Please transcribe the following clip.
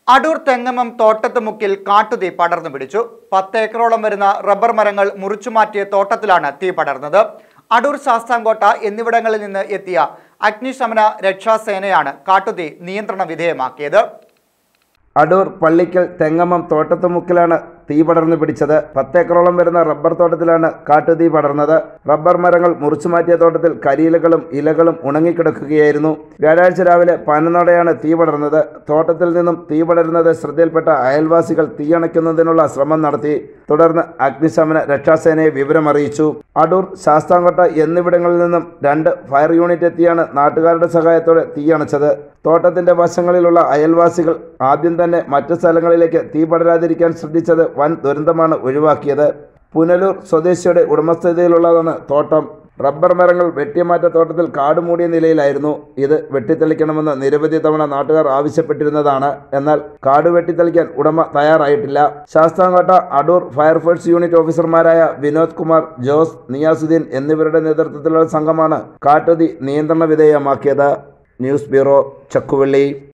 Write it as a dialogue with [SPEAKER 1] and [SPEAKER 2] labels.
[SPEAKER 1] അടൂർ തെങ്ങമം തോട്ടത്തുമുക്കിൽ കാട്ടുതീ പടർന്നു പിടിച്ചു പത്ത് ഏക്കറോളം വരുന്ന റബ്ബർ മരങ്ങൾ മുറിച്ചുമാറ്റിയ തോട്ടത്തിലാണ് തീ പടർന്നത് അടൂർ ശാസ്താംകോട്ട എന്നിവിടങ്ങളിൽ നിന്ന് എത്തിയ അഗ്നിശമന രക്ഷാസേനയാണ് കാട്ടുതീ നിയന്ത്രണ വിധേയമാക്കിയത്
[SPEAKER 2] അടൂർ പള്ളിക്കൽ തെങ്ങമ്മം തോട്ടത്തുമുക്കിലാണ് തീ പടർന്നു പിടിച്ചത് പത്തേക്കറോളം വരുന്ന റബ്ബർ തോട്ടത്തിലാണ് കാട്ടുതീ പടർന്നത് റബ്ബർ മരങ്ങൾ മുറിച്ചു മാറ്റിയ തോട്ടത്തിൽ കരിയിലകളും ഇലകളും ഉണങ്ങിക്കിടക്കുകയായിരുന്നു വ്യാഴാഴ്ച രാവിലെ പതിനൊന്നോടെയാണ് തീ പടർന്നത് തോട്ടത്തിൽ നിന്നും തീ പടരുന്നത് ശ്രദ്ധയിൽപ്പെട്ട അയൽവാസികൾ തീയണയ്ക്കുന്നതിനുള്ള ശ്രമം നടത്തി തുടർന്ന് അഗ്നിശമന രക്ഷാസേനയെ വിവരമറിയിച്ചു അടൂർ ശാസ്താംകോട്ട എന്നിവിടങ്ങളിൽ നിന്നും രണ്ട് ഫയർ യൂണിറ്റ് എത്തിയാണ് നാട്ടുകാരുടെ സഹായത്തോടെ തീയണച്ചത് തോട്ടത്തിന്റെ വശങ്ങളിലുള്ള അയൽവാസികൾ ആദ്യം തന്നെ മറ്റു സ്ഥലങ്ങളിലേക്ക് തീ പടരാതിരിക്കാൻ ശ്രദ്ധിച്ചത് വൻ ദുരന്തമാണ് ഒഴിവാക്കിയത് പുനലൂർ സ്വദേശിയുടെ ഉടമസ്ഥതയിലുള്ളതാണ് തോട്ടം റബ്ബർ മരങ്ങൾ വെട്ടിമാറ്റ തോട്ടത്തിൽ കാട് മൂടിയ നിലയിലായിരുന്നു ഇത് വെട്ടിത്തെളിക്കണമെന്ന് നിരവധി തവണ നാട്ടുകാർ ആവശ്യപ്പെട്ടിരുന്നതാണ് എന്നാൽ കാട് വെട്ടിത്തെളിക്കാൻ ഉടമ തയ്യാറായിട്ടില്ല ശാസ്താംകോട്ട അടൂർ ഫയർഫോഴ്സ് യൂണിറ്റ് ഓഫീസർമാരായ വിനോദ് കുമാർ ജോസ് നിയാസുദ്ദീൻ എന്നിവരുടെ നേതൃത്വത്തിലുള്ള സംഘമാണ് കാട്ടുതീ നിയന്ത്രണ വിധേയമാക്കിയത് ന്യൂസ് ബ്യൂറോ ചക്കുവള്ളി